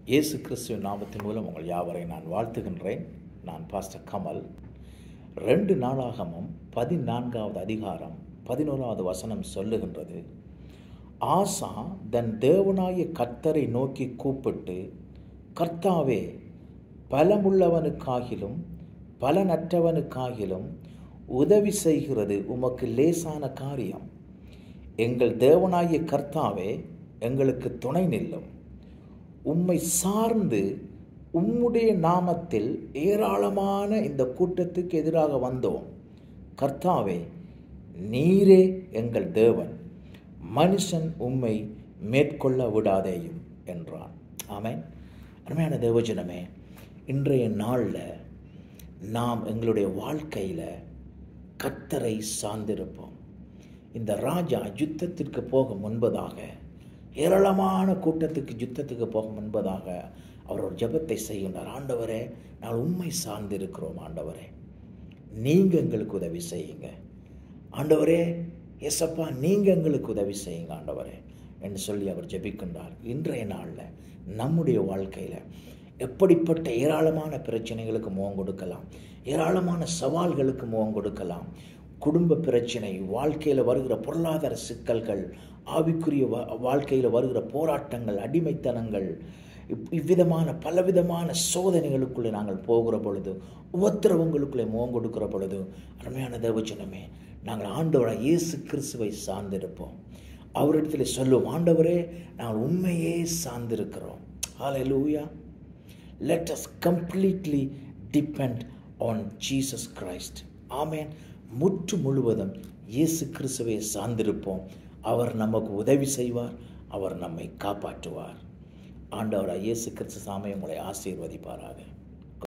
இயேசு கிறிஸ்துவின் நாமத்தின் மூலம் உங்கள் யாவரை நான் வாழ்த்துகின்றேன் நான் பாஸ்டர் கமல் ரெண்டு நாளாகமும் பதினான்காவது அதிகாரம் பதினோராவது வசனம் சொல்லுகின்றது ஆசா தன் தேவனாய கர்த்தரை நோக்கி கூப்பிட்டு கர்த்தாவே பலமுள்ளவனுக்காகிலும் பலனற்றவனுக்காகிலும் உதவி செய்கிறது உமக்கு லேசான காரியம் எங்கள் தேவனாகிய கர்த்தாவே எங்களுக்கு துணை நில்லும் உம்மை சார்ந்து உம்முடைய நாமத்தில் ஏராளமான இந்த கூட்டத்துக்கு எதிராக வந்தோம் கர்த்தாவே நீரே எங்கள் தேவன் மனுஷன் உம்மை மேற்கொள்ள விடாதேயும் என்றான் ஆமென் அருமையான தேவஜனமே இன்றைய நாளில் நாம் எங்களுடைய வாழ்க்கையில் கர்த்தரை சார்ந்திருப்போம் இந்த ராஜா யுத்தத்திற்கு போக முன்பதாக ஏராளமான கூட்டத்துக்கு யுத்தத்துக்கு போக முன்பதாக அவர் ஒரு ஜெபத்தை செய்கின்றார் ஆண்டவரே நான் உண்மை சார்ந்திருக்கிறோம் ஆண்டவரே நீங்கள் எங்களுக்கு உதவி செய்யுங்க ஆண்டவரே எஸ்அப்பா நீங்கள் எங்களுக்கு உதவி செய்யுங்க ஆண்டவரே என்று சொல்லி அவர் ஜெபிக்கின்றார் இன்றைய நாளில் நம்முடைய வாழ்க்கையில் எப்படிப்பட்ட ஏராளமான பிரச்சனைகளுக்கு முகம் கொடுக்கலாம் ஏராளமான சவால்களுக்கு முகம் கொடுக்கலாம் குடும்ப பிரச்சனை வாழ்க்கையில் வருகிற பொருளாதார சிக்கல்கள் ஆவிக்குரிய வா வாழ்க்கையில் வருகிற போராட்டங்கள் அடிமைத்தனங்கள் இப் இவ்விதமான பலவிதமான சோதனைகளுக்குள்ளே நாங்கள் போகிற பொழுது உபத்திரவங்களுக்குள்ளே முகம் கொடுக்கிற பொழுது அருமையான தேவச்சனமே நாங்கள் ஆண்டவராக இயேசு கிறிஸ்துவை சார்ந்திருப்போம் அவரிடத்தில் சொல்லுவோம் ஆண்டவரே நாங்கள் உண்மையே சார்ந்திருக்கிறோம் ஹalleluya let us completely depend on Jesus Christ ஆமென் முற்று முழுவதும் இயேசு கிறிஸ்துவை சார்ந்திருப்போம் அவர் நமக்கு உதவி செய்வார் அவர் நம்மை காப்பாற்றுவார் ஆண்டவராக இயேசு கிறிஸ்து சாமி உங்களை ஆசீர்வதிப்பாராக